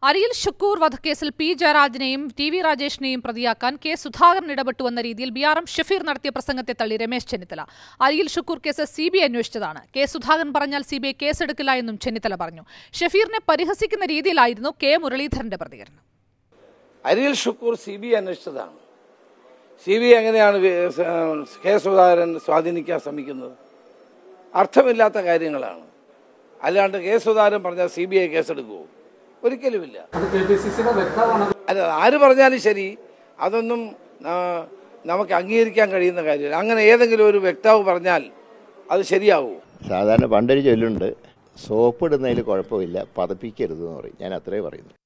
അരിയിൽ ഷുക്കൂർ വധക്കേസിൽ പി ജയരാജനെയും ടി വി രാജേഷിനെയും പ്രതിയാക്കാൻ കെ സുധാകരൻ ഇടപെട്ടുവെന്ന രീതിയിൽ ബി ആർ എം ഷഫീർ നടത്തിയ പ്രസംഗത്തെ തള്ളി Ramesh Chennithala Ariyil Shukkur case C B I അന്വേഷിച്ചതാണ് കെ സുധാകരൻ പറഞ്ഞാൽ സി ബി ഐ കേസെടുക്കില്ല എന്നും ചെന്നിത്തല പറഞ്ഞു ഷഫീറിനെ പരിഹസിക്കുന്ന രീതിയിലായിരുന്നു കെ മുരളീധരന്റെ പ്രതികരണം Ariyil Shukkur C B I അന്വേഷിച്ചതാണ് സി ബി ഐ എങ്ങനെയാണ് വി- സ- കെ സുധാകരൻ സ്വാധീനിക്കാൻ ശ്രമിക്കുന്നത് അർത്ഥമില്ലാത്ത കാര്യങ്ങളാണ് അല്ലാണ്ട് കെ സുധാകരൻ പറഞ്ഞാൽ സി ബി ഐ കേസെടുക്കുമോ ഒരിക്കലുമില്ല അത് കെ പി സി സിയുടെ വ്യക്തമാണ് അല്ല ആര് പറഞ്ഞാലും ശരി അതൊന്നും ആ, നമുക്ക് അംഗീകരിക്കാൻ കഴിയുന്ന കാര്യമില്ല അങ്ങനെ ഏതെങ്കിലും ഒരു വ്യക്താവ് പറഞ്ഞാൽ അത് ശരിയാവുമോ സാധാരണ പണ്ടൊരു ചൊല്ലുണ്ട് സോപ്പ് ഇടുന്നതിൽ കുഴപ്പമില്ല പതപ്പിക്കരുത് എന്ന് പറയും ഞാൻ അത്രേ പറയുന്നു